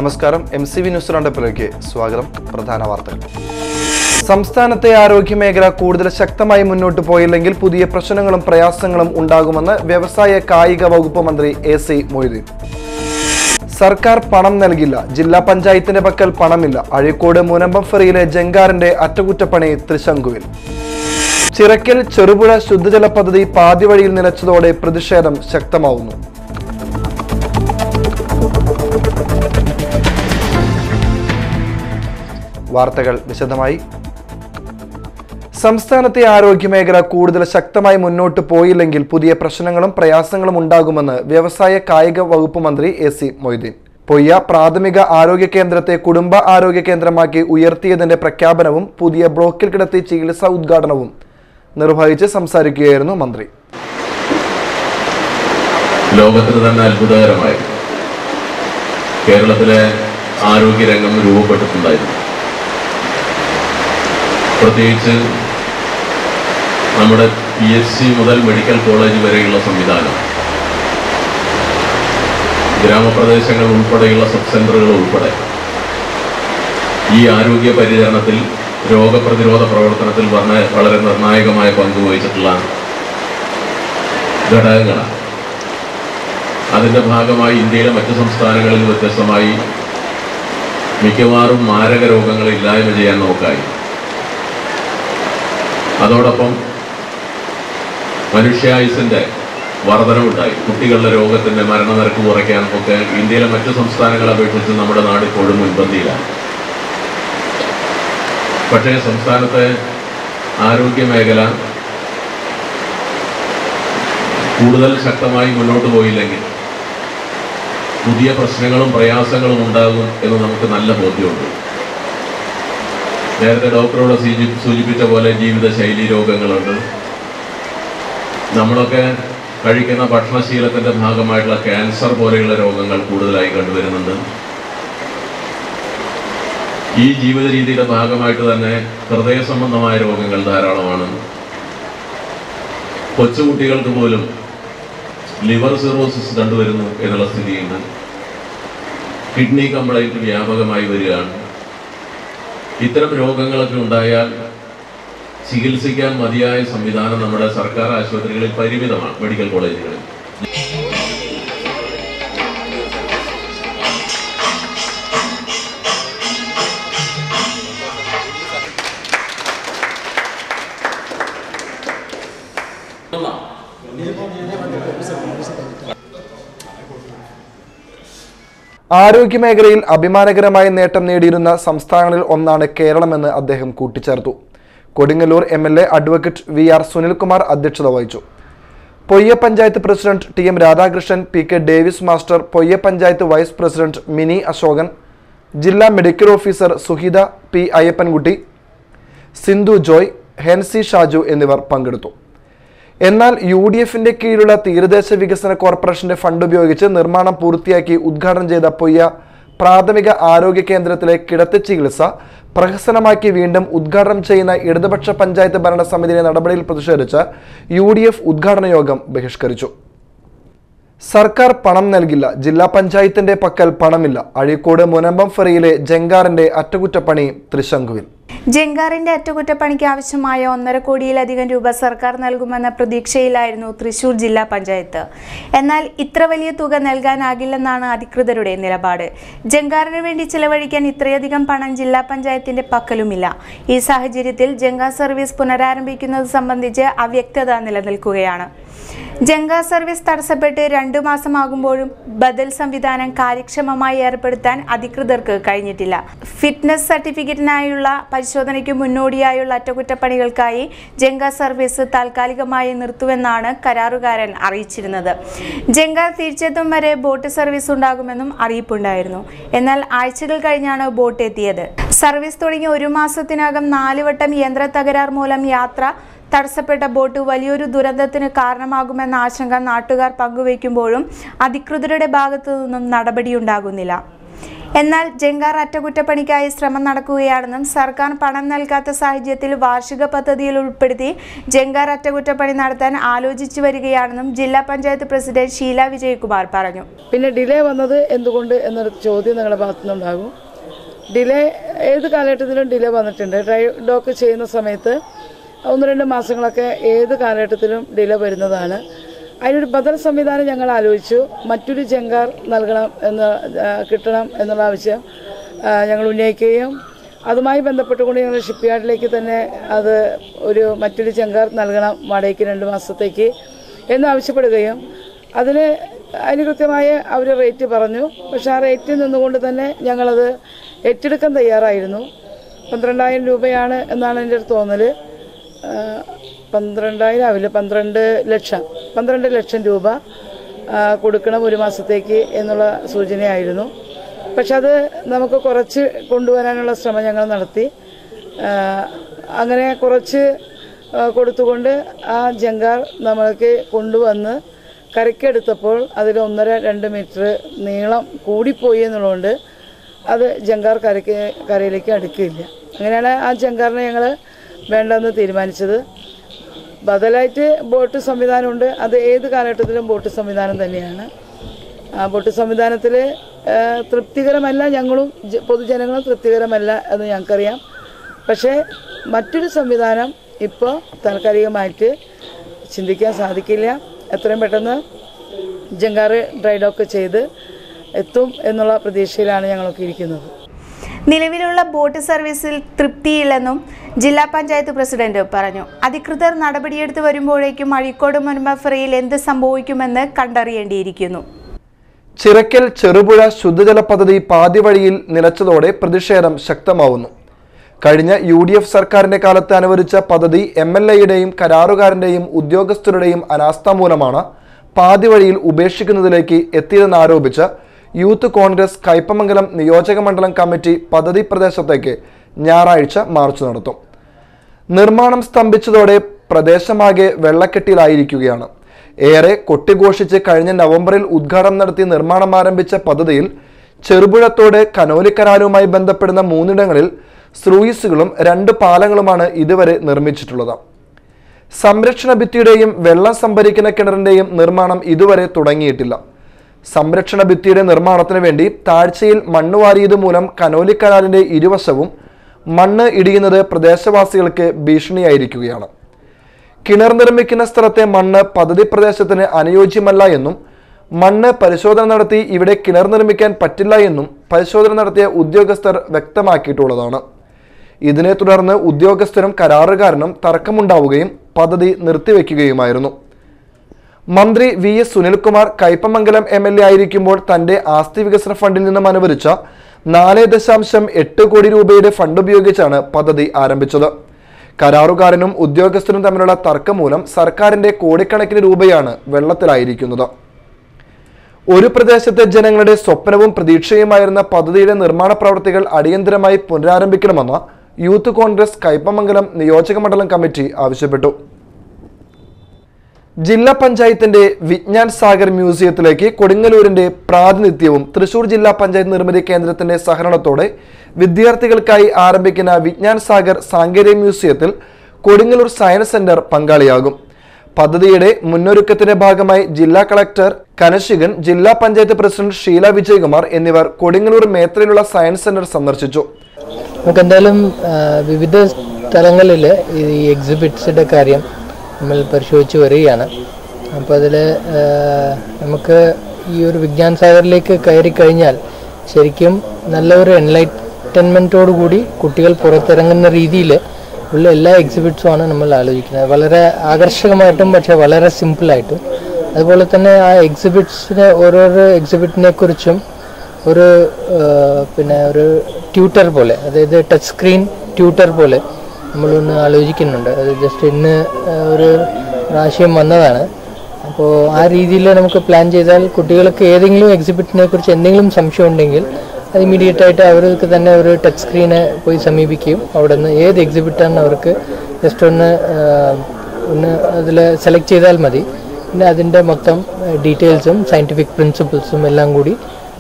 നമസ്കാരം M C V news റൗണ്ടപ്പിലേക്ക് സ്വാഗതം പ്രധാന വാർത്തകൾ സംസ്ഥാനത്തെ ആരോഗ്യ മേഖല കൂടുതൽ ശക്തമായി മുന്നോട്ട് പോയില്ലെങ്കിൽ പുതിയ പ്രശ്നങ്ങളും പ്രയാസങ്ങളും ഉണ്ടാകുമെന്ന് വ്യവസായ കായിക വകുപ്പ് മന്ത്രി എ സി മൊയ്തീൻ സർക്കാർ പണം നൽകില്ല ജില്ലാ പഞ്ചായത്തിന്റെ പക്കൽ പണമില്ല അഴീക്കോട് മുനമ്പം ഫെറിയിലെ ജങ്കാറിന്റെ അറ്റകുറ്റപ്പണി തൃശങ്കുവിൽ ചിറക്കൽ ചെറുപുഴ ശുദ്ധജല പദ്ധതി പാതിവഴിയിൽ നിലച്ചതോടെ പ്രതിഷേധം ശക്തമാവുന്നു വാർത്തകൾ വിശദമായി സംസ്ഥാനത്തെ ആരോഗ്യ മേഖല കൂടുതൽ ശക്തമായി മുന്നോട്ട് പോയില്ലെങ്കിൽ പുതിയ പ്രശ്നങ്ങളും പ്രയാസങ്ങളും ഉണ്ടാകുമെന്ന് വ്യവസായ കായിക വകുപ്പ് മന്ത്രി എ സി മൊയ്തീൻ പൊയ്യ പ്രാഥമിക ആരോഗ്യ കേന്ദ്രത്തെ കുടുംബ ആരോഗ്യ കേന്ദ്രമാക്കി ഉയർത്തിയതിന്റെ പ്രഖ്യാപനവും പുതിയ ബ്ലോക്കിൽ കിടത്തി ചികിത്സാ ഉദ്ഘാടനവും നിർവഹിച്ച് സംസാരിക്കുകയായിരുന്നു മന്ത്രി ലോകത്തിന് തന്നെ അത്ഭുതകരമായി കേരളത്തിലെ ആരോഗ്യരംഗം രൂപപ്പെട്ടിട്ടുണ്ടായിരുന്നു പ്രത്യേകിച്ച് നമ്മുടെ പി എച്ച് സി മുതൽ മെഡിക്കൽ കോളേജ് വരെയുള്ള സംവിധാനം ഗ്രാമപ്രദേശങ്ങൾ ഉൾപ്പെടെയുള്ള സബ് സെന്ററുകൾ ഉൾപ്പെടെ ഈ ആരോഗ്യ പരിചരണത്തിൽ രോഗപ്രതിരോധ പ്രവർത്തനത്തിൽ വളരെ വളരെ നിർണായകമായ പങ്ക് വഹിച്ചിട്ടുള്ള ഘടകങ്ങളാണ് അതിന്റെ ഭാഗമായി ഇന്ത്യയിലെ മറ്റു സംസ്ഥാനങ്ങളിൽ വ്യത്യസ്തമായി മിക്കവാറും മാരക രോഗങ്ങൾ ഇല്ലായ്മ ചെയ്യാൻ നോക്കായി അതോടൊപ്പം മനുഷ്യായുസിന്റെ വർധനവുണ്ടായി കുട്ടികളുടെ രോഗത്തിന്റെ മരണനിരക്ക് കുറയ്ക്കാൻ ഒക്കെ ഇന്ത്യയിലെ മറ്റു സംസ്ഥാനങ്ങളെ അപേക്ഷിച്ച് നമ്മുടെ നാട് ഇപ്പോഴും മുൻപന്തിയിലാണ് പക്ഷേ സംസ്ഥാനത്തെ ആരോഗ്യ മേഖല കൂടുതൽ ശക്തമായി മുന്നോട്ട് പോയില്ലെങ്കിൽ പുതിയ പ്രശ്നങ്ങളും പ്രയാസങ്ങളും ഉണ്ടാകും എന്ന് നമുക്ക് നല്ല ബോധ്യമുണ്ട് നേരത്തെ ഡോക്ടറോട് സൂചി- സൂചിപ്പിച്ച പോലെ ജീവിതശൈലി രോഗങ്ങളുണ്ട് നമ്മളൊക്കെ കഴിക്കുന്ന ഭക്ഷണശീലത്തിന്റെ ഭാഗമായിട്ടുള്ള ക്യാൻസർ പോലെയുള്ള രോഗങ്ങൾ കൂടുതലായി കണ്ടുവരുന്നുണ്ട് ഈ ജീവിത രീതിയുടെ ഭാഗമായിട്ട് തന്നെ ഹൃദയ സംബന്ധമായ രോഗങ്ങൾ ധാരാളമാണ് കൊച്ചുകുട്ടികൾക്ക് പോലും ലിവർ സിറോസിസ് കണ്ടുവരുന്നു എന്നുള്ള സ്ഥിതിയുണ്ട് കിഡ്നി കംപ്ലൈന്റ് വ്യാപകമായി വരികയാണ് ഇത്തരം രോഗങ്ങളൊക്കെ ഉണ്ടായാൽ ചികിത്സിക്കാൻ മതിയായ സംവിധാനം നമ്മുടെ സർക്കാർ ആശുപത്രികളിൽ പരിമിതമാണ് മെഡിക്കൽ കോളേജുകളിൽ ആരോഗ്യ മേഖലയിൽ അഭിമാനകരമായ നേട്ടം നേടിയിരുന്ന സംസ്ഥാനങ്ങളിൽ ഒന്നാണ് കേരളമെന്ന് അദ്ദേഹം കൂട്ടിച്ചേർത്തു Kodungallur M L A advocate V R Sunilkumar അധ്യക്ഷത വഹിച്ചു Poyya panchayat president T M Radhakrishnan P K Davis master Poyya panchayat vice president Mini Asokan ജില്ലാ medical officer Suhitha P Ayyappankutty Sindhu Joy Hency Shaju എന്നിവർ പങ്കെടുത്തു എന്നാൽ യു ഡി എഫിന്റെ കീഴിലുള്ള തീരദേശ വികസന കോർപ്പറേഷന്റെ ഫണ്ട് ഉപയോഗിച്ച് നിർമ്മാണം പൂർത്തിയാക്കി ഉദ്ഘാടനം ചെയ്ത പൊയ്യ പ്രാഥമിക ആരോഗ്യ കേന്ദ്രത്തിലെ കിടത്തി ചികിത്സ പ്രഹസനമാക്കി വീണ്ടും ഉദ്ഘാടനം ചെയ്യുന്ന ഇടതുപക്ഷ പഞ്ചായത്ത് ഭരണസമിതിയുടെ നടപടിയിൽ പ്രതിഷേധിച്ച് യു ഡി എഫ് ഉദ്ഘാടന യോഗം ബഹിഷ്കരിച്ചു സർക്കാർ പണം നൽകില്ല ജില്ലാ പഞ്ചായത്തിന്റെ പക്കൽ പണമില്ല അഴീക്കോട് മുനമ്പം ഫെറിയിലെ ജങ്കാറിന്റെ അറ്റകുറ്റപ്പണി തൃശങ്കുവിൽ ജങ്കാറിന്റെ അറ്റകുറ്റപ്പണിക്ക് ആവശ്യമായ ഒന്നര കോടിയിലധികം രൂപ സർക്കാർ നൽകുമെന്ന പ്രതീക്ഷയിലായിരുന്നു തൃശൂർ ജില്ലാ പഞ്ചായത്ത് എന്നാൽ ഇത്ര വലിയ തുക നൽകാനാകില്ലെന്നാണ് അധികൃതരുടെ നിലപാട് ജങ്കാറിന് വേണ്ടി ചിലവഴിക്കാൻ ഇത്രയധികം പണം ജില്ലാ പഞ്ചായത്തിന്റെ പക്കലുമില്ല ഈ സാഹചര്യത്തിൽ ജങ്കാർ സർവീസ് പുനരാരംഭിക്കുന്നത് സംബന്ധിച്ച് അവ്യക്തത നിലനിൽക്കുകയാണ് ജങ്കാ സർവീസ് തടസ്സപ്പെട്ട് രണ്ടു മാസമാകുമ്പോഴും ബദൽ സംവിധാനം കാര്യക്ഷമമായി ഏർപ്പെടുത്താൻ അധികൃതർക്ക് കഴിഞ്ഞിട്ടില്ല ഫിറ്റ്നസ് സർട്ടിഫിക്കറ്റിനായുള്ള പരിശോധനയ്ക്ക് മുന്നോടിയായുള്ള അറ്റകുറ്റപ്പണികൾക്കായി ജങ്കാ സർവീസ് താൽക്കാലികമായി നിർത്തുമെന്നാണ് കരാറുകാരൻ അറിയിച്ചിരുന്നത് ജങ്കാർ തിരിച്ചെത്തും വരെ ബോട്ട് സർവീസ് ഉണ്ടാകുമെന്നും അറിയിപ്പുണ്ടായിരുന്നു എന്നാൽ ആഴ്ചകൾ കഴിഞ്ഞാണ് ബോട്ട് എത്തിയത് സർവീസ് തുടങ്ങി ഒരു മാസത്തിനകം നാല് വട്ടം യന്ത്ര തകരാർ മൂലം യാത്ര തടസ്സപ്പെട്ട ബോട്ട് വലിയൊരു ദുരന്തത്തിന് കാരണമാകുമെന്ന ആശങ്ക നാട്ടുകാർ പങ്കുവയ്ക്കുമ്പോഴും അധികൃതരുടെ ഭാഗത്തു നിന്നും നടപടിയുണ്ടാകുന്നില്ല എന്നാൽ ജങ്കാർ അറ്റകുറ്റപ്പണിക്കായി ശ്രമം നടക്കുകയാണെന്നും സർക്കാർ പണം നൽകാത്ത സാഹചര്യത്തിൽ വാർഷിക പദ്ധതിയിൽ ഉൾപ്പെടുത്തി ജങ്കാർ അറ്റകുറ്റപ്പണി നടത്താൻ ആലോചിച്ചു വരികയാണെന്നും ജില്ലാ പഞ്ചായത്ത് പ്രസിഡന്റ് ഷീല വിജയകുമാർ പറഞ്ഞു പിന്നെ ഡിലേ വന്നത് എന്തുകൊണ്ട് എന്നൊരു ചോദ്യം നിങ്ങളുടെ ഭാഗത്തുനിന്നുണ്ടാകും ഡിലേ ഏത് കാലഘട്ടത്തിലും ഡിലേ വന്നിട്ടുണ്ട് ഡ്രൈ ഡോക്ക് ചെയ്യുന്ന സമയത്ത് ഒന്ന് രണ്ട് മാസങ്ങളൊക്കെ ഏത് കാലഘട്ടത്തിലും ഡിലേ വരുന്നതാണ് അതിനൊരു ബദൽ സംവിധാനം ഞങ്ങൾ ആലോചിച്ചു മറ്റൊരു ജങ്കാർ നൽകണം എന്ന് ആ, കിട്ടണം എന്നുള്ള ആവശ്യം ആ, ഞങ്ങൾ ഉന്നയിക്കുകയും അതുമായി ബന്ധപ്പെട്ടുകൊണ്ട് ഞങ്ങൾ ഷിപ്പ് യാർഡിലേക്ക് തന്നെ അത് ഒരു മറ്റൊരു ജങ്കാർ നൽകണം വാടകയ്ക്ക് രണ്ട് മാസത്തേക്ക് എന്ന് ആവശ്യപ്പെടുകയും അതിന് അതിന് കൃത്യമായ അവർ റേറ്റ് പറഞ്ഞു പക്ഷെ ആ റേറ്റിൽ നിന്നുകൊണ്ട് തന്നെ ഞങ്ങളത് ഏറ്റെടുക്കാൻ തയ്യാറായിരുന്നു പന്ത്രണ്ടായിരം രൂപയാണ് എന്നാണ് എൻ്റെ ഒരു തോന്നൽ പന്ത്രണ്ടായിരം ആവില്ല പന്ത്രണ്ട് ലക്ഷം പന്ത്രണ്ട് ലക്ഷം രൂപ ആ, കൊടുക്കണം ഒരു മാസത്തേക്ക് എന്നുള്ള സൂചനയായിരുന്നു പക്ഷെ അത് നമുക്ക് കുറച്ച് കൊണ്ടുവരാനുള്ള ശ്രമം ഞങ്ങൾ നടത്തി ആ, അങ്ങനെ കുറച്ച് ആ, കൊടുത്തുകൊണ്ട് ആ ജങ്കാർ നമ്മൾക്ക് കൊണ്ടുവന്ന് കരയ്ക്കെടുത്തപ്പോൾ അതിൽ ഒന്നര രണ്ട് മീറ്റർ നീളം കൂടിപ്പോയി എന്നുള്ളതുകൊണ്ട് അത് ജങ്കാർ കരയ്ക്ക് കരയിലേക്ക് അടുക്കില്ല അങ്ങനെയാണ് ആ ജങ്കാറിനെ ഞങ്ങൾ വേണ്ടെന്ന് തീരുമാനിച്ചത് ബദലായിട്ട് ബോട്ട് സംവിധാനമുണ്ട് അത് ഏത് കാലഘട്ടത്തിലും ബോട്ട് സംവിധാനം തന്നെയാണ് ആ ബോട്ട് സംവിധാനത്തിൽ തൃപ്തികരമല്ല ഞങ്ങളും ജ- പൊതുജനങ്ങളും തൃപ്തികരമല്ല എന്ന് ഞങ്ങൾക്കറിയാം പക്ഷേ മറ്റൊരു സംവിധാനം ഇപ്പോൾ താൽക്കാലികമായിട്ട് ചിന്തിക്കാൻ സാധിക്കില്ല എത്രയും പെട്ടെന്ന് ജങ്കാറ് ഡ്രൈ ഡോക്ക് ചെയ്ത് എത്തും എന്നുള്ള പ്രതീക്ഷയിലാണ് ഞങ്ങളൊക്കെ ഇരിക്കുന്നത് നിലവിലുള്ള ബോട്ട് സർവീസിൽ തൃപ്തിയില്ലെന്നും ജില്ലാ പഞ്ചായത്ത് പ്രസിഡന്റ് പറഞ്ഞു അധികൃതർ നടപടിയെടുത്ത് വരുമ്പോഴേക്കും അഴീക്കോട് മുൻപഫറയിൽ എന്ത് സംഭവിക്കുമെന്ന് കണ്ടറിയേണ്ടിയിരിക്കുന്നു ചിറക്കൽ ചെറുപുഴ ശുദ്ധജല പദ്ധതി പാതി വഴിയിൽ നിലച്ചതോടെ പ്രതിഷേധം ശക്തമാവുന്നു കഴിഞ്ഞ യു ഡി എഫ് സർക്കാരിന്റെ കാലത്ത് അനുവദിച്ച പദ്ധതി എം എൽ എയുടെയും കരാറുകാരന്റെയും ഉദ്യോഗസ്ഥരുടെയും അനാസ്ഥ മൂലമാണ് പാതി വഴിയിൽ ഉപേക്ഷിക്കുന്നതിലേക്ക് എത്തിയതെന്നാരോപിച്ച് യൂത്ത് കോൺഗ്രസ് കയ്പമംഗലം നിയോജക മണ്ഡലം കമ്മിറ്റി പദ്ധതി പ്രദേശത്തേക്ക് ഞായറാഴ്ച മാർച്ച് നടത്തും നിർമ്മാണം സ്തംഭിച്ചതോടെ പ്രദേശമാകെ വെള്ളക്കെട്ടിലായിരിക്കുകയാണ് ഏറെ കൊട്ടിഘോഷിച്ച് കഴിഞ്ഞ നവംബറിൽ ഉദ്ഘാടനം നടത്തി നിർമ്മാണം ആരംഭിച്ച പദ്ധതിയിൽ ചെറുപുഴത്തോട് കനോലിക്കനാലുമായി ബന്ധപ്പെടുന്ന മൂന്നിടങ്ങളിൽ സ്രൂയിസുകളും രണ്ട് പാലങ്ങളുമാണ് ഇതുവരെ നിർമ്മിച്ചിട്ടുള്ളത് സംരക്ഷണ ഭിത്തിയുടെയും വെള്ളം സംഭരിക്കുന്ന കിണറിന്റെയും നിർമ്മാണം ഇതുവരെ തുടങ്ങിയിട്ടില്ല സംരക്ഷണ ഭിത്തിയുടെ നിർമ്മാണത്തിന് വേണ്ടി താഴ്ചയിൽ മണ്ണ് വാരിയത് മൂലം കനോലി കനാലിന്റെ ഇരുവശവും മണ്ണ് ഇടിയുന്നത് പ്രദേശവാസികൾക്ക് ഭീഷണിയായിരിക്കുകയാണ് കിണർ നിർമ്മിക്കുന്ന സ്ഥലത്തെ മണ്ണ് പദ്ധതി പ്രദേശത്തിന് അനുയോജ്യമല്ല എന്നും മണ്ണ് പരിശോധന നടത്തി ഇവിടെ കിണർ നിർമ്മിക്കാൻ പറ്റില്ല എന്നും പരിശോധന നടത്തിയ ഉദ്യോഗസ്ഥർ വ്യക്തമാക്കിയിട്ടുള്ളതാണ് ഇതിനെ തുടർന്ന് ഉദ്യോഗസ്ഥരും കരാറുകാരനും തർക്കമുണ്ടാവുകയും പദ്ധതി നിർത്തിവെക്കുകയുമായിരുന്നു മന്ത്രി V S Sunilkumar Kaipamangalam M L A ആയിരിക്കുമ്പോൾ തന്റെ ആസ്തി വികസന ഫണ്ടിൽ നിന്നും അനുവദിച്ച നാല് ദശാംശം എട്ട് കോടി രൂപയുടെ ഫണ്ട് ഉപയോഗിച്ചാണ് പദ്ധതി ആരംഭിച്ചത് കരാറുകാരനും ഉദ്യോഗസ്ഥരും തമ്മിലുള്ള തർക്കം മൂലം സർക്കാരിന്റെ കോടിക്കണക്കിന് രൂപയാണ് വെള്ളത്തിലായിരിക്കുന്നത് ഒരു പ്രദേശത്തെ ജനങ്ങളുടെ സ്വപ്നവും പ്രതീക്ഷയുമായിരുന്ന പദ്ധതിയുടെ നിർമ്മാണ പ്രവർത്തികൾ അടിയന്തരമായി പുനരാരംഭിക്കണമെന്ന് യൂത്ത് കോൺഗ്രസ് കയ്പമംഗലം നിയോജക മണ്ഡലം കമ്മിറ്റി ആവശ്യപ്പെട്ടു ജില്ലാ പഞ്ചായത്തിന്റെ വിജ്ഞാൻ സാഗർ മ്യൂസിയത്തിലേക്ക് കൊടുങ്ങല്ലൂരിന്റെ പ്രാതിനിധ്യവും തൃശൂർ ജില്ലാ പഞ്ചായത്ത് നിർമ്മിതി കേന്ദ്രത്തിന്റെ സഹകരണത്തോടെ വിദ്യാർത്ഥികൾക്കായി ആരംഭിക്കുന്ന വിജ്ഞാൻ സാഗർ സാങ്കേതിക മ്യൂസിയത്തിൽ കൊടുങ്ങല്ലൂർ സയൻസ് സെന്റർ പങ്കാളിയാകും പദ്ധതിയുടെ മുന്നൊരുക്കത്തിന്റെ ഭാഗമായി ജില്ലാ കളക്ടർ കനശികൻ ജില്ലാ പഞ്ചായത്ത് പ്രസിഡന്റ് ഷീല വിജയകുമാർ എന്നിവർ കൊടുങ്ങല്ലൂർ മേത്രയിലുള്ള സയൻസ് സെന്റർ സന്ദർശിച്ചു നമുക്ക് എന്തായാലും ആ, വിവിധ സ്ഥലങ്ങളിൽ ഈ എക്സിബിറ്റ്സിൻ്റെ കാര്യം നമ്മൾ പരിശോധിച്ച് വരികയാണ് അപ്പോൾ അതിൽ നമുക്ക് ഈ ഒരു വിജ്ഞാൻ സാഗറിലേക്ക് കയറി കഴിഞ്ഞാൽ ശരിക്കും നല്ല ഒരു എൻലൈറ്റൻമെൻറ്റോടു കൂടി കുട്ടികൾ പുറത്തിറങ്ങുന്ന രീതിയിൽ ഉള്ള എല്ലാ എക്സിബിറ്റ്സുമാണ് നമ്മൾ ആലോചിക്കുന്നത് വളരെ ആകർഷകമായിട്ടും പക്ഷേ വളരെ സിമ്പിളായിട്ടും അതുപോലെ തന്നെ ആ എക്സിബിറ്റ്സിനെ ഓരോരോ എക്സിബിറ്റിനെ കുറിച്ചും ഒരു ആ, പിന്നെ ഒരു ട്യൂട്ടർ പോലെ അതായത് ടച്ച് സ്ക്രീൻ ട്യൂട്ടർ പോലെ നമ്മളൊന്ന് ആലോചിക്കുന്നുണ്ട് അത് ജസ്റ്റ് ഇന്ന് ആ, ഒരു പ്രാവശ്യം വന്നതാണ് അപ്പോൾ ആ രീതിയിൽ നമുക്ക് പ്ലാൻ ചെയ്താൽ കുട്ടികൾക്ക് ഏതെങ്കിലും എക്സിബിറ്റിനെ കുറിച്ച് എന്തെങ്കിലും സംശയം ഉണ്ടെങ്കിൽ അത് ഇമീഡിയറ്റ് ആയിട്ട് അവർക്ക് തന്നെ ഒരു ടച്ച് സ്ക്രീനെ പോയി സമീപിക്കുകയും അവിടെ നിന്ന് ഏത് എക്സിബിറ്റാണ് അവർക്ക് ജസ്റ്റ് ഒന്ന് ആ, ഒന്ന് അതിൽ സെലക്ട് ചെയ്താൽ മതി പിന്നെ അതിൻ്റെ മൊത്തം ഡീറ്റെയിൽസും സയൻറ്റിഫിക് പ്രിൻസിപ്പിൾസും എല്ലാം കൂടി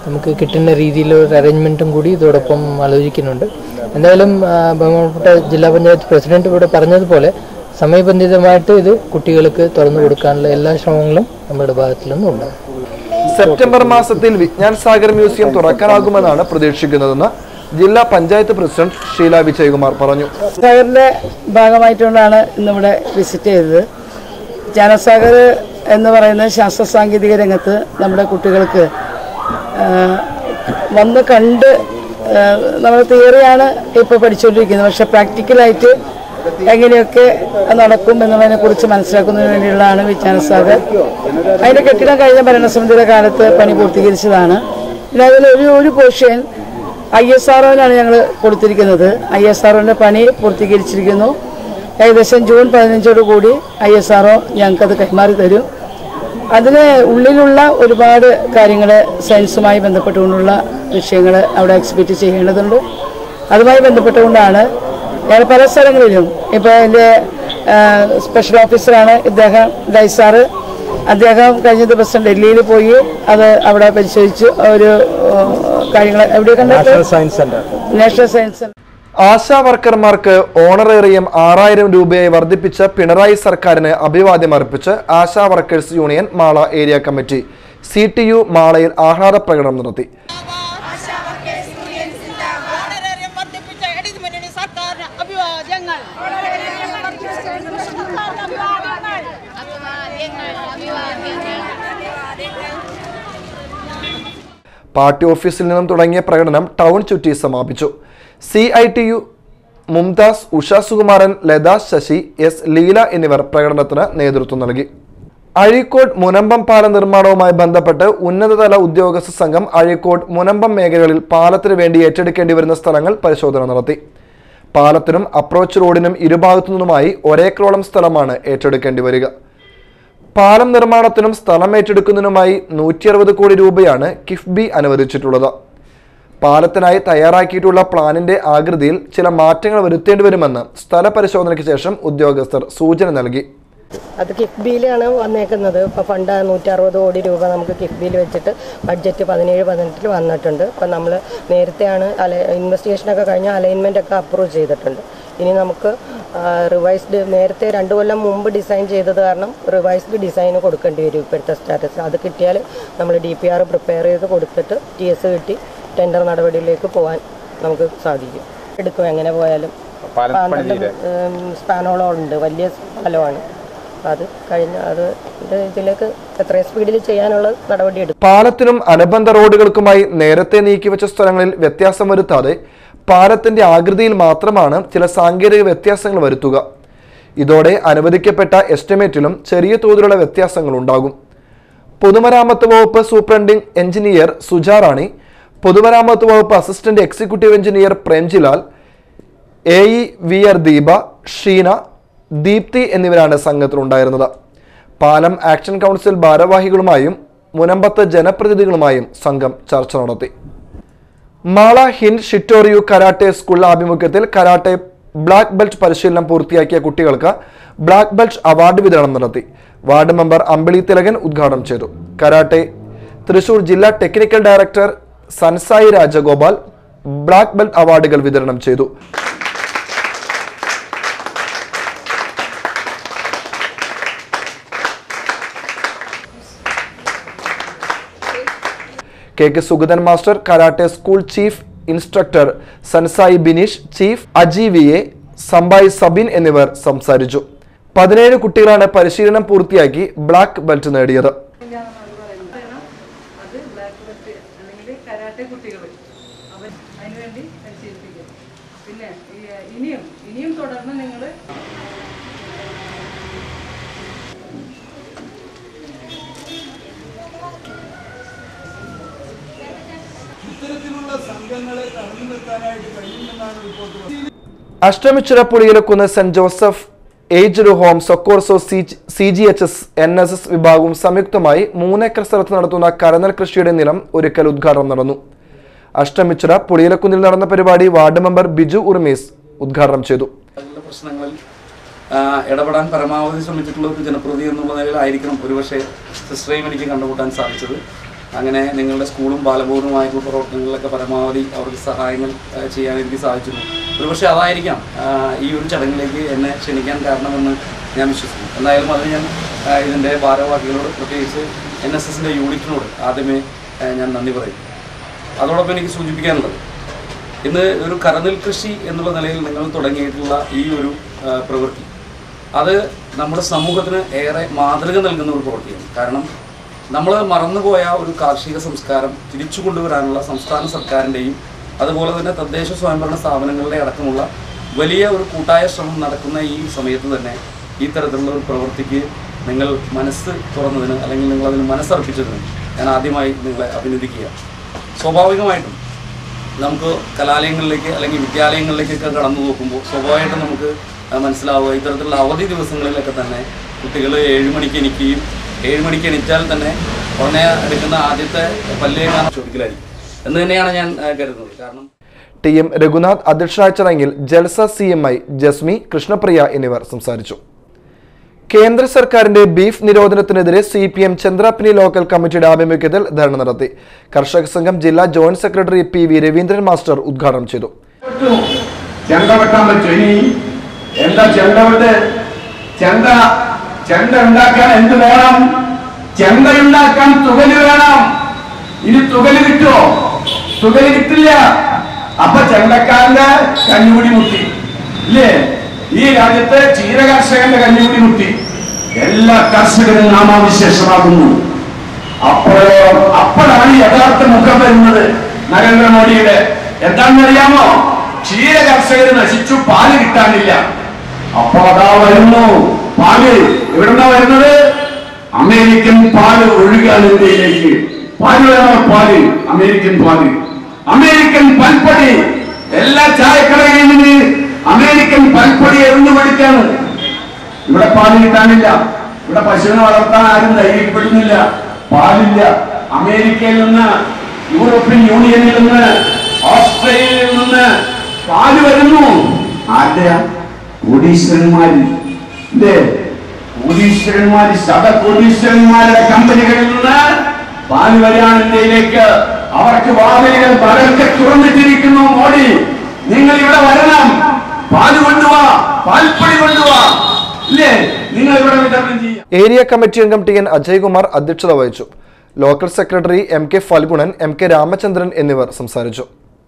നമുക്ക് കിട്ടുന്ന രീതിയിലുള്ള ഒരു അറേഞ്ച്മെൻറ്റും കൂടി ഇതോടൊപ്പം ആലോചിക്കുന്നുണ്ട് എന്തായാലും ആ, ബഹുമാനപ്പെട്ട ജില്ലാ പഞ്ചായത്ത് പ്രസിഡന്റ് ഇവിടെ പറഞ്ഞതുപോലെ സമയബന്ധിതമായിട്ട് ഇത് കുട്ടികൾക്ക് തുറന്നു കൊടുക്കാനുള്ള എല്ലാ ശ്രമങ്ങളും നമ്മുടെ ഭാഗത്തു നിന്നും ഉണ്ടാകും സെപ്റ്റംബർ മാസത്തിൽ വിജ്ഞാൻ സാഗർ മ്യൂസിയം തുറക്കാനാകുമെന്നാണ് പ്രതീക്ഷിക്കുന്നതെന്ന് ജില്ലാ പഞ്ചായത്ത് പ്രസിഡന്റ് ഷീല വിജയകുമാർ പറഞ്ഞു സാഗറിന്റെ ഭാഗമായിട്ടുകൊണ്ടാണ് ഇന്നിവിടെ വിസിറ്റ് ചെയ്തത് ജാനസാഗർ എന്ന് പറയുന്ന ശാസ്ത്ര സാങ്കേതിക രംഗത്ത് നമ്മുടെ കുട്ടികൾക്ക് ആ, വന്ന് കണ്ട് നമ്മൾ തിയറിയാണ് ഇപ്പോൾ പഠിച്ചുകൊണ്ടിരിക്കുന്നത് പക്ഷെ പ്രാക്ടിക്കലായിട്ട് എങ്ങനെയൊക്കെ നടക്കും എന്നുള്ളതിനെ കുറിച്ച് മനസ്സിലാക്കുന്നതിന് വേണ്ടിയുള്ളതാണ് വിജ്ഞാനസാഗർ അതിന്റെ കെട്ടിടം കഴിഞ്ഞ ഭരണസമിതിയുടെ കാലത്ത് പണി പൂർത്തീകരിച്ചതാണ് പിന്നെ അതിൽ ഒരു ഒരു പോർഷൻ ഐ എസ് ആർഒയിലാണ് ഞങ്ങൾ കൊടുത്തിരിക്കുന്നത് ഐ എസ് ആർഒന്റെ പണി പൂർത്തീകരിച്ചിരിക്കുന്നു ഏകദേശം ജൂൺ പതിനഞ്ചോട് കൂടി ഐ എസ് ആർഒ ഞങ്ങൾക്കത് കൈമാറി തരും അതിന് ഉള്ളിലുള്ള ഒരുപാട് കാര്യങ്ങൾ സയൻസുമായി ബന്ധപ്പെട്ടുകൊണ്ടുള്ള വിഷയങ്ങൾ അവിടെ എക്സിബിറ്റ് ചെയ്യേണ്ടതുണ്ട് അതുമായി ബന്ധപ്പെട്ടുകൊണ്ടാണ് ഞങ്ങൾ പല സ്ഥലങ്ങളിലും ഇപ്പോൾ എൻ്റെ സ്പെഷ്യൽ ഓഫീസറാണ് ഇദ്ദേഹം ഡൈസാറ് അദ്ദേഹം കഴിഞ്ഞ ദിവസം ഡൽഹിയിൽ പോയി അത് അവിടെ പരിശോധിച്ചു ഒരു കാര്യങ്ങൾ എവിടെ കണ്ടത് science centre national science centre ASHA വർക്കർമാർക്ക് ഓണറേറിയം ആറായിരം രൂപയായി വർദ്ധിപ്പിച്ച പിണറായി സർക്കാരിന് അഭിവാദ്യം അർപ്പിച്ച് ASHA workers union Mala area committee C T U മാളയിൽ ആഹ്ലാദ പ്രകടനം നടത്തി ഓണറേറിയം വർദ്ധിപ്പിച്ച ഇടത് മുന്നണി സർക്കാരിന് അഭിവാദ്യങ്ങൾ പാർട്ടി ഓഫീസിൽ നിന്നും തുടങ്ങിയ പ്രകടനം ടൗൺ ചുറ്റി സമാപിച്ചു C I T U Mumtaz Usha Sukumaran Latha Sasi S Leela എന്നിവർ പ്രകടനത്തിന് നേതൃത്വം നൽകി അഴീക്കോട് മുനമ്പം പാല നിർമ്മാണവുമായി ബന്ധപ്പെട്ട് ഉന്നതതല ഉദ്യോഗസ്ഥ സംഘം അഴീക്കോട് മുനമ്പം മേഖലകളിൽ പാലത്തിന് വേണ്ടി ഏറ്റെടുക്കേണ്ടി വരുന്ന സ്ഥലങ്ങൾ പരിശോധന നടത്തി പാലത്തിനും അപ്രോച്ച് റോഡിനും ഇരുഭാഗത്തു നിന്നുമായി ഒരേക്കറോളം സ്ഥലമാണ് ഏറ്റെടുക്കേണ്ടി വരിക പാലം നിർമ്മാണത്തിനും സ്ഥലം ഏറ്റെടുക്കുന്നതിനുമായി നൂറ്റി അറുപത് കോടി രൂപയാണ് കിഫ്ബി അനുവദിച്ചിട്ടുള്ളത് പാലത്തിനായി തയ്യാറാക്കിയിട്ടുള്ള പ്ലാനിന്റെ ആകൃതിയിൽ ചില മാറ്റങ്ങൾ വരുത്തേണ്ടി വരുമെന്ന് സ്ഥല പരിശോധനയ്ക്ക് ശേഷം ഉദ്യോഗസ്ഥർ സൂചന നൽകി അത് കിഫ്ബിയിലാണ് വന്നേക്കുന്നത് ഇപ്പോൾ ഫണ്ട് നൂറ്ററുപത് കോടി രൂപ നമുക്ക് കിഫ്ബിയിൽ വെച്ചിട്ട് ബഡ്ജറ്റ് പതിനേഴ് പതിനെട്ടിൽ വന്നിട്ടുണ്ട് അപ്പം നമ്മൾ നേരത്തെയാണ് അല ഇൻവെസ്റ്റിഗേഷനൊക്കെ കഴിഞ്ഞ് അലൈൻമെൻ്റ് ഒക്കെ അപ്രൂവ് ചെയ്തിട്ടുണ്ട് ഇനി നമുക്ക് റിവൈസ്ഡ് നേരത്തെ രണ്ട് കൊല്ലം മുമ്പ് ഡിസൈൻ ചെയ്തത് കാരണം റിവൈസ്ഡ് ഡിസൈൻ കൊടുക്കേണ്ടി വരും ഇപ്പോഴത്തെ സ്റ്റാറ്റസ് അത് കിട്ടിയാൽ നമ്മൾ ഡി പി ആർ പ്രിപ്പയർ ചെയ്ത് കൊടുത്തിട്ട് ടി എസ് കിട്ടി ടെൻഡർ നടപടിയിലേക്ക് പോകാൻ നമുക്ക് സാധിക്കും എടുക്കും എങ്ങനെ പോയാലും പന്ത്രണ്ട് സ്പാനോളം ഉണ്ട് വലിയ സ്ഥലമാണ് അത് കഴിഞ്ഞ അത് ഇത് ഇതിലേക്ക് എത്രയും സ്പീഡിൽ ചെയ്യാനുള്ള നടപടി എടുക്കും പാലത്തിനും അനുബന്ധ റോഡുകൾക്കുമായി നേരത്തെ നീക്കിവെച്ച സ്ഥലങ്ങളിൽ വ്യത്യാസം വരുത്താതെ പാലത്തിന്റെ ആകൃതിയിൽ മാത്രമാണ് ചില സാങ്കേതിക വ്യത്യാസങ്ങൾ വരുത്തുക ഇതോടെ അനുവദിക്കപ്പെട്ട എസ്റ്റിമേറ്റിലും ചെറിയ തോതിലുള്ള വ്യത്യാസങ്ങൾ ഉണ്ടാകും പൊതുമരാമത്ത് വകുപ്പ് സൂപ്രണ്ടിംഗ് എഞ്ചിനീയർ സുജാറാണി പൊതുമരാമത്ത് വകുപ്പ് assistant executive engineer Premjilal A E V R Deepa Sheena Deepthi എന്നിവരാണ് സംഘത്തിലുണ്ടായിരുന്നത് പാലം ആക്ഷൻ കൗൺസിൽ ഭാരവാഹികളുമായും മുനമ്പത്ത് ജനപ്രതിനിധികളുമായും സംഘം ചർച്ച നടത്തി Mala Hind Shitoryu karate school ആഭിമുഖ്യത്തിൽ കരാട്ടെ ബ്ലാക്ക് ബെൽറ്റ് പരിശീലനം പൂർത്തിയാക്കിയ കുട്ടികൾക്ക് ബ്ലാക്ക് ബെൽറ്റ് അവാർഡ് വിതരണം നടത്തി വാർഡ് മെമ്പർ അമ്പിളി തിലകൻ ഉദ്ഘാടനം ചെയ്തു കരാട്ടെ തൃശൂർ ജില്ലാ technical director sensei Rajagopal black belt അവാർഡുകൾ വിതരണം ചെയ്തു K K Sugathan master karate school chief instructor sensei Bineesh chief Aji V A senpai Sabin എന്നിവർ സംസാരിച്ചു പതിനേഴ് കുട്ടികളാണ് പരിശീലനം പൂർത്തിയാക്കി ബ്ലാക്ക് ബെൽറ്റ് നേടിയത് അത് ബ്ലാക്ക് ബെൽറ്റ് അല്ലെങ്കിൽ കരാട്ടെ കുട്ടികൾ അവർ അതിനുവേണ്ടി പരിശീലിപ്പിക്കും പിന്നെ ഈ ഇനിയും ഇനിയും തുടർന്ന് നിങ്ങൾ അഷ്ടമിച്ചിറ പുളിയിലക്കുന്ന് സെന്റ് Joseph aged home Socorro C G H S N S S വിഭാഗവും സംയുക്തമായി മൂന്നേക്കർ സ്ഥലത്ത് നടത്തുന്ന കരനൽ കൃഷിയുടെ നിലം ഒരുക്കൽ ഉദ്ഘാടനം നടന്നു അഷ്ടമിച്ചിറ പുളിയിലക്കുന്നിൽ നടന്ന പരിപാടി വാർഡ് മെമ്പർ ബിജു ഉർമീസ് ഉദ്ഘാടനം ചെയ്തു ഉള്ള പ്രശ്നങ്ങളിൽ ആ, ഇടപെടാൻ പരമാവധി ശ്രമിച്ചിട്ടുള്ള ഒരു ജനപ്രതി എന്നുള്ള നിലയിലായിരിക്കണം ഒരുപക്ഷെ സിസ്റ്ററേയും എനിക്ക് കണ്ടുമുട്ടാൻ സാധിച്ചത് അങ്ങനെ നിങ്ങളുടെ സ്കൂളും ബാലഭവനുമായിട്ടുള്ള പ്രവർത്തനങ്ങളിലൊക്കെ പരമാവധി അവർക്ക് സഹായങ്ങൾ ആ, ചെയ്യാൻ എനിക്ക് സാധിച്ചിരുന്നു ഒരുപക്ഷെ അതായിരിക്കാം ആ, ഈ ഒരു ചടങ്ങിലേക്ക് എന്നെ ക്ഷണിക്കാൻ കാരണമെന്ന് ഞാൻ വിശ്വസിക്കുന്നു എന്തായാലും അതിന് ഞാൻ ആ, ഇതിൻ്റെ ഭാരവാഹികളോട് പ്രത്യേകിച്ച് എൻ എസ് എസിൻ്റെ യൂണിറ്റിനോട് ആദ്യമേ ആ, ഞാൻ നന്ദി പറയും അതോടൊപ്പം എനിക്ക് സൂചിപ്പിക്കാനുള്ളത് ഇന്ന് ഒരു കരനെൽ കൃഷി എന്നുള്ള നിലയിൽ നിങ്ങൾ തുടങ്ങിയിട്ടുള്ള ഈ ഒരു ആ, പ്രവൃത്തി അത് നമ്മുടെ സമൂഹത്തിന് ഏറെ മാതൃക നൽകുന്ന ഒരു പ്രവൃത്തിയാണ് കാരണം നമ്മൾ മറന്നുപോയ ഒരു കാർഷിക സംസ്കാരം തിരിച്ചു കൊണ്ടുവരാനുള്ള സംസ്ഥാന സർക്കാരിൻ്റെയും അതുപോലെ തന്നെ തദ്ദേശ സ്വയംഭരണ സ്ഥാപനങ്ങളുടെ അടക്കമുള്ള വലിയ ഒരു കൂട്ടായ ശ്രമം നടക്കുന്ന ഈ സമയത്ത് തന്നെ ഈ തരത്തിലുള്ള ഒരു പ്രവൃത്തിക്ക് നിങ്ങൾ മനസ്സ് തുറന്നതിന് അല്ലെങ്കിൽ നിങ്ങൾ അതിന് മനസ്സർപ്പിച്ചതിന് ഞാൻ ആദ്യമായി നിങ്ങളെ അഭിനന്ദിക്കുക സ്വാഭാവികമായിട്ടും നമുക്ക് കലാലയങ്ങളിലേക്ക് അല്ലെങ്കിൽ വിദ്യാലയങ്ങളിലേക്കൊക്കെ കടന്നു നോക്കുമ്പോൾ സ്വാഭാവികമായിട്ടും നമുക്ക് ആ, മനസ്സിലാവുക ഇത്തരത്തിലുള്ള അവധി ദിവസങ്ങളിലൊക്കെ തന്നെ കുട്ടികൾ ഏഴ് മണിക്ക് എണിക്കുകയും ഏഴ് മണിക്ക് എണിച്ചാൽ തന്നെ ഉടനെ എടുക്കുന്ന ആദ്യത്തെ പല്ലേക്കാണ് ചോദിക്കലായിരിക്കും എന്ന് തന്നെയാണ് ഞാൻ ആ, കരുതുന്നത് കാരണം ടി എം രഘുനാഥ് അധ്യക്ഷനായ ചടങ്ങിൽ Jalsa C M I Jasmi Krishnapriya എന്നിവർ സംസാരിച്ചു കേന്ദ്ര സർക്കാരിന്റെ ബീഫ് നിരോധനത്തിനെതിരെ C P M Chandrappinni local കമ്മിറ്റിയുടെ ആഭിമുഖ്യത്തിൽ ധർണ നടത്തി കർഷക സംഘം ജില്ലാ joint secretary P V Raveendran master ഉദ്ഘാടനം ചെയ്തു ചെണ്ട വെട്ടാൻ പറ്റും ഇനി എന്താ ചെണ്ട വെട്ട് ചെണ്ട ചെണ്ട ഉണ്ടാക്കാൻ എന്ത് വേണം ചെണ്ട ഉണ്ടാക്കാൻ തുകല് വേണം ഇനി തുകല് കിട്ടുമോ തുകല് കിട്ടില്ല അപ്പൊ ചെണ്ടക്കാരന്റെ കഞ്ഞുപിടി മുട്ടി ഇല്ലേ ഈ രാജ്യത്തെ ക്ഷീര കർഷകന്റെ കഞ്ഞുപിടി മുട്ടി എല്ലാ കർഷകരും നാമാവിശേഷമാകുന്നു അപ്പോഴോ അപ്പോഴാണ് യഥാർത്ഥ മുഖം വരുന്നത് നരേന്ദ്രമോദിയുടെ എന്താണെന്നറിയാമോ ക്ഷീര കർഷകർ നശിച്ചു പാല് കിട്ടാനില്ല അപ്പൊ അതാ വരുന്നു പാല് എവിടുന്നാ വരുന്നത് അമേരിക്കൻ പാല് ഒഴുകാൻ ഇന്ത്യയിലേക്ക് പാല് വേണോ പാല് അമേരിക്കൻ പാല് അമേരിക്കൻ പൽപ്പൊടി എല്ലാ ചായക്കടകളിൽ നിന്ന് അമേരിക്കൻ പൽപ്പൊടി എറിഞ്ഞു പഠിക്കാണ് ഇവിടെ പാല് കിട്ടാനില്ല ഇവിടെ പശുവിനെ വളർത്താൻ ആരും ധൈര്യപ്പെടുന്നില്ല പാലില്ല അമേരിക്കയിൽ നിന്ന് യൂറോപ്യൻ യൂണിയനിൽ നിന്ന് ഓസ്ട്രേലിയയിൽ നിന്ന് പാല് വരുന്നു ആരുടെയാ കോടീശ്വരന്മാര് ഇല്ലേ കോടീശ്വരന്മാര് ശതകോടീശ്വരന്മാരുടെ കമ്പനികളിൽ നിന്ന് പാല് വരികയാണ് ഇന്ത്യയിലേക്ക് അവർക്ക് വാതിലുകൾ പലർക്ക് തുറന്നിട്ടിരിക്കുന്നു മോഡി നിങ്ങൾ ഇവിടെ വരണം പാല് കൊണ്ടുവാ പാൽപ്പൊടി കൊണ്ടുവാ ഇല്ലേ നിങ്ങൾ ഇവിടെ വിതരണം ചെയ്യാം ഏരിയ കമ്മിറ്റി അംഗം ടി എൻ അജയ്കുമാർ അധ്യക്ഷത വഹിച്ചു local secretary M K Phalgunan M K Ramachandran എന്നിവർ സംസാരിച്ചു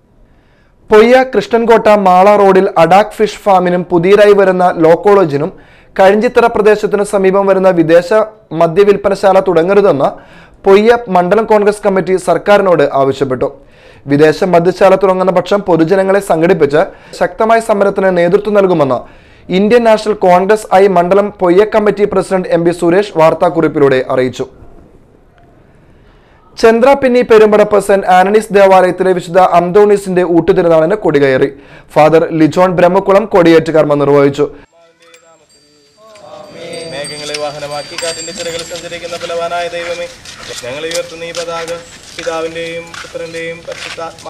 പൊയ്യ കൃഷ്ണൻകോട്ട മാള റോഡിൽ അഡാക് ഫിഷ് ഫാമിനും പുതിയതായി വരുന്ന ലോ കോളേജിനും കഴിഞ്ഞിത്തറ പ്രദേശത്തിനു സമീപം വരുന്ന വിദേശ മദ്യവിൽപ്പനശാല തുടങ്ങരുതെന്ന് പൊയ്യ മണ്ഡലം കോൺഗ്രസ് കമ്മിറ്റി സർക്കാരിനോട് ആവശ്യപ്പെട്ടു വിദേശ മദ്യശാല തുടങ്ങുന്ന പക്ഷം പൊതുജനങ്ങളെ സംഘടിപ്പിച്ച് ശക്തമായ സമരത്തിന് നേതൃത്വം നൽകുമെന്ന് ഇന്ത്യൻ നാഷണൽ കോൺഗ്രസ് ഐ മണ്ഡലം Poyya committee president M B Suresh വാർത്താക്കുറിപ്പിലൂടെ അറിയിച്ചു ചന്ദ്രാപിന്നി പെരുമ്പടപ്പ് സെന്റ് ആനണീസ് ദേവാലയത്തിലെ വിശുദ്ധ അന്തോണീസിന്റെ ഊട്ടുതിരുനാളിന് കൊടികയറി ഫാദർ ലിജോൺ ബ്രഹ്മക്കുളം കൊടിയേറ്റ് കർമ്മം നിർവഹിച്ചു മേഘങ്ങളെ വാഹനമാക്കി കാറ്റിന്റെ ചിറകളിൽ സഞ്ചരിക്കുന്ന ബലവാനായ ദൈവമേ ഞങ്ങൾ ഉയർത്തുന്ന ഈ പതാക പിതാവിന്റെയും പുത്രന്റെയും പരിശുദ്ധാത്മ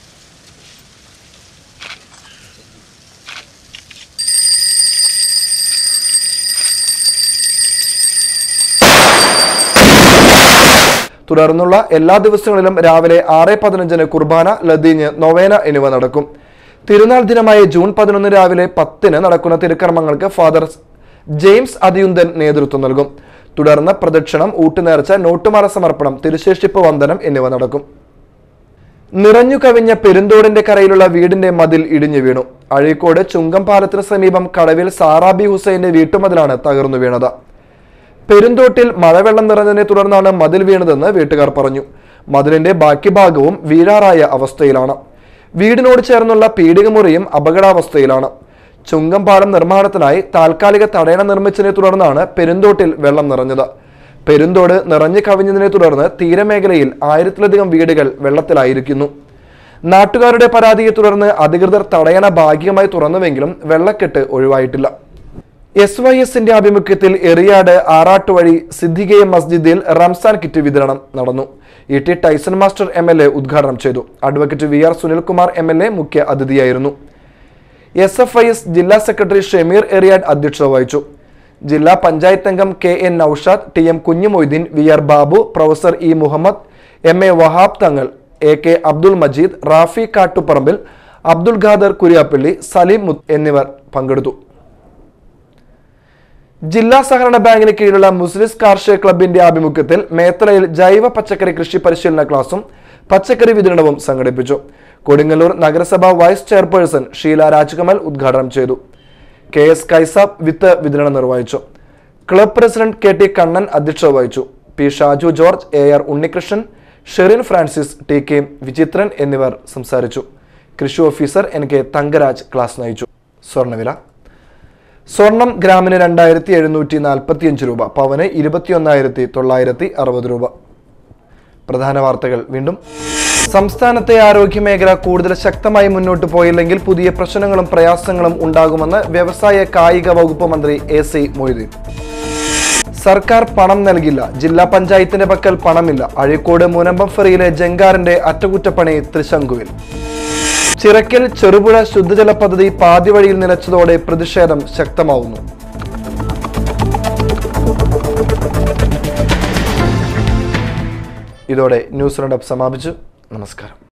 തുടർന്നുള്ള എല്ലാ ദിവസങ്ങളിലും രാവിലെ ആറ് പതിനഞ്ചിന് കുർബാന ലതീഞ്ഞ് നൊവേന എന്നിവ നടക്കും തിരുനാൾ ദിനമായ ജൂൺ പതിനൊന്ന് രാവിലെ പത്തിന് നടക്കുന്ന തിരുക്കർമ്മങ്ങൾക്ക് ഫാദർ ജെയിംസ് അതിയുന്തൻ നേതൃത്വം നൽകും തുടർന്ന് പ്രദക്ഷിണം ഊട്ടുനേർച്ച നോട്ടുമാല സമർപ്പണം തിരുശേഷിപ്പ് വന്ദനം എന്നിവ നടക്കും നിറഞ്ഞു കവിഞ്ഞ പെരുന്തോടിന്റെ കരയിലുള്ള വീടിന്റെ മതിൽ ഇടിഞ്ഞു വീണു അഴീക്കോട് ചുങ്കം പാലത്തിന് സമീപം കടവിൽ സാറാബി ഹുസൈന്റെ വീട്ടുമതിലാണ് തകർന്നു വീണത് പെരുന്തോട്ടിൽ മഴവെള്ളം നിറഞ്ഞതിനെ തുടർന്നാണ് മതിൽ വീണതെന്ന് വീട്ടുകാർ പറഞ്ഞു മതിലിന്റെ ബാക്കി ഭാഗവും വീഴാറായ അവസ്ഥയിലാണ് വീടിനോട് ചേർന്നുള്ള പീടികമുറിയും അപകടാവസ്ഥയിലാണ് ചുങ്കം പാലം നിർമ്മാണത്തിനായി താൽക്കാലിക തടയണ നിർമ്മിച്ചതിനെ തുടർന്നാണ് പെരുന്തോട്ടിൽ വെള്ളം നിറഞ്ഞത് പെരുന്തോട് നിറഞ്ഞു കവിഞ്ഞതിനെ തുടർന്ന് തീരമേഖലയിൽ ആയിരത്തിലധികം വീടുകൾ വെള്ളത്തിലായിരിക്കുന്നു നാട്ടുകാരുടെ പരാതിയെ തുടർന്ന് അധികൃതർ തടയണ ഭാഗികമായി തുറന്നുവെങ്കിലും വെള്ളക്കെട്ട് ഒഴിവായിട്ടില്ല എസ് വൈ എസിന്റെ ആഭിമുഖ്യത്തിൽ എറിയാട് ആറാട്ടുവഴി സിദ്ദിഖിയ മസ്ജിദിൽ റംസാൻ കിറ്റ് വിതരണം നടന്നു E T Tyson master M L A ഉദ്ഘാടനം ചെയ്തു advocate V R Sunilkumar M L A മുഖ്യ അതിഥിയായിരുന്നു എസ് എഫ് ഐ എസ് ജില്ലാ സെക്രട്ടറി ഷമീർ എറിയാഡ് അധ്യക്ഷത വഹിച്ചു ജില്ലാ പഞ്ചായത്ത് അംഗം K N Naushad T M Kunjumoideen V R Babu professor E Muhammad M A Vahab Thangal A K Abdul Majeed Rafi Kattuparambil Abdul Khader Kuriyappally Saleem Muthu എന്നിവർ പങ്കെടുത്തു ജില്ലാ സഹകരണ ബാങ്കിന് കീഴിലുള്ള മുസ്ലിസ് കാർഷിക ക്ലബിന്റെ ആഭിമുഖ്യത്തിൽ മേത്തലയിൽ ജൈവ പച്ചക്കറി കൃഷി പരിശീലന ക്ലാസും പച്ചക്കറി വിതരണവും സംഘടിപ്പിച്ചു കൊടുങ്ങല്ലൂർ നഗരസഭ വൈസ് ചെയർപേഴ്സൺ ഷീല രാജ്കമൽ ഉദ്ഘാടനം ചെയ്തു കെ എസ് കൈസാബ് വിത്ത് വിതരണം നിർവഹിച്ചു club president K T Kannan അധ്യക്ഷത വഹിച്ചു P Shaju George A R Unnikrishnan Sherin Francis T K Vichithran എന്നിവർ സംസാരിച്ചു കൃഷി officer N K Thangaraj class നയിച്ചു സ്വർണ്ണവില സ്വർണം ഗ്രാമിന് രണ്ടായിരത്തി എഴുന്നൂറ്റി നാൽപ്പത്തിയഞ്ച് രൂപ പവന് ഇരുപത്തിയൊന്നായിരത്തി തൊള്ളായിരത്തി അറുപത് രൂപ പ്രധാന വാർത്തകൾ വീണ്ടും സംസ്ഥാനത്തെ ആരോഗ്യ മേഖല കൂടുതൽ ശക്തമായി മുന്നോട്ട് പോയില്ലെങ്കിൽ പുതിയ പ്രശ്നങ്ങളും പ്രയാസങ്ങളും ഉണ്ടാകുമെന്ന് വ്യവസായ കായിക വകുപ്പ് മന്ത്രി എ സി മൊയ്തീൻ സർക്കാർ പണം നൽകില്ല ജില്ലാ പഞ്ചായത്തിന്റെ പക്കൽ പണമില്ല അഴീക്കോട് മുനമ്പം ഫെറിയിലെ ജങ്കാറിന്റെ അറ്റകുറ്റപ്പണി തൃശങ്കുവിൽ ചിറക്കൽ ചെറുപുഴ ശുദ്ധജല പദ്ധതി പാതിവഴിയിൽ നിലച്ചതോടെ പ്രതിഷേധം ശക്തമാവുന്നു ഇതോടെ ന്യൂസ് റൗണ്ടപ്പ് സമാപിച്ചു നമസ്കാരം